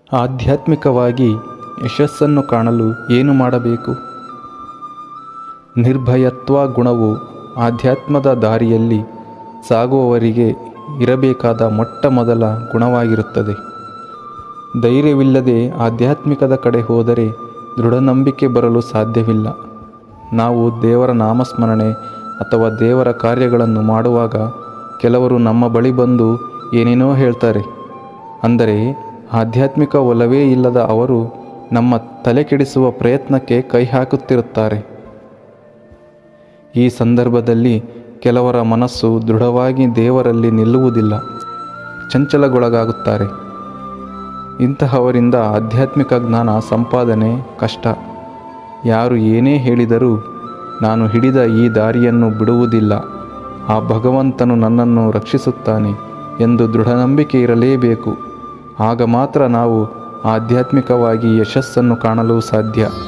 ಆಧ್ಯಾತ್ಮಿಕವಾಗಿ ಯಶಸ್ಸನ್ನು ಕಾಣಲು ಏನು ಮಾಡಬೇಕು ನಿರ್ಭಯತ್ವ ಗುಣವು ಆಧ್ಯಾತ್ಮದ ದಾರಿಯಲ್ಲಿ ಸಾಗುವವರಿಗೆ ಇರಬೇಕಾದ ಮೊಟ್ಟ ಮೊದಲ ಗುಣವಾಗಿರುತ್ತದೆ ಧೈರ್ಯವಿಲ್ಲದೆ ಆಧ್ಯಾತ್ಮಿಕದ ಕಡೆ ಹೋದರೆ ದೃಢನಂಬಿಕೆ ಬರಲು ಸಾಧ್ಯವಿಲ್ಲ ನಾವು ದೇವರ ನಾಮಸ್ಮರಣೆ ಅಥವಾ ದೇವರ ಕಾರ್ಯಗಳನ್ನು ಮಾಡುವಾಗ ಕೆಲವರು ನಮ್ಮ ಬಳಿ ಬಂದು ಏನೇನೋ ಹೇಳ್ತಾರೆ ಅಂದರೆ ಆಧ್ಯಾತ್ಮಿಕ ಒಲವೇ ಇಲ್ಲದ ಅವರು ನಮ್ಮ ತಲೆ ಕೆಡಿಸುವ ಪ್ರಯತ್ನಕ್ಕೆ ಕೈ ಹಾಕುತ್ತಿರುತ್ತಾರೆ ಈ ಸಂದರ್ಭದಲ್ಲಿ ಕೆಲವರ ಮನಸ್ಸು ದೃಢವಾಗಿ ದೇವರಲ್ಲಿ ನಿಲ್ಲುವುದಿಲ್ಲ ಚಂಚಲಗೊಳಗಾಗುತ್ತಾರೆ ಇಂತಹವರಿಂದ ಆಧ್ಯಾತ್ಮಿಕ ಜ್ಞಾನ ಸಂಪಾದನೆ ಕಷ್ಟ ಯಾರು ಏನೇ ಹೇಳಿದರೂ ನಾನು ಹಿಡಿದ ಈ ದಾರಿಯನ್ನು ಬಿಡುವುದಿಲ್ಲ ಆ ಭಗವಂತನು ನನ್ನನ್ನು ರಕ್ಷಿಸುತ್ತಾನೆ ಎಂದು ದೃಢನಂಬಿಕೆ ಇರಲೇಬೇಕು ಆಗ ಮಾತ್ರ ನಾವು ಆಧ್ಯಾತ್ಮಿಕವಾಗಿ ಯಶಸ್ಸನ್ನು ಕಾಣಲು ಸಾಧ್ಯ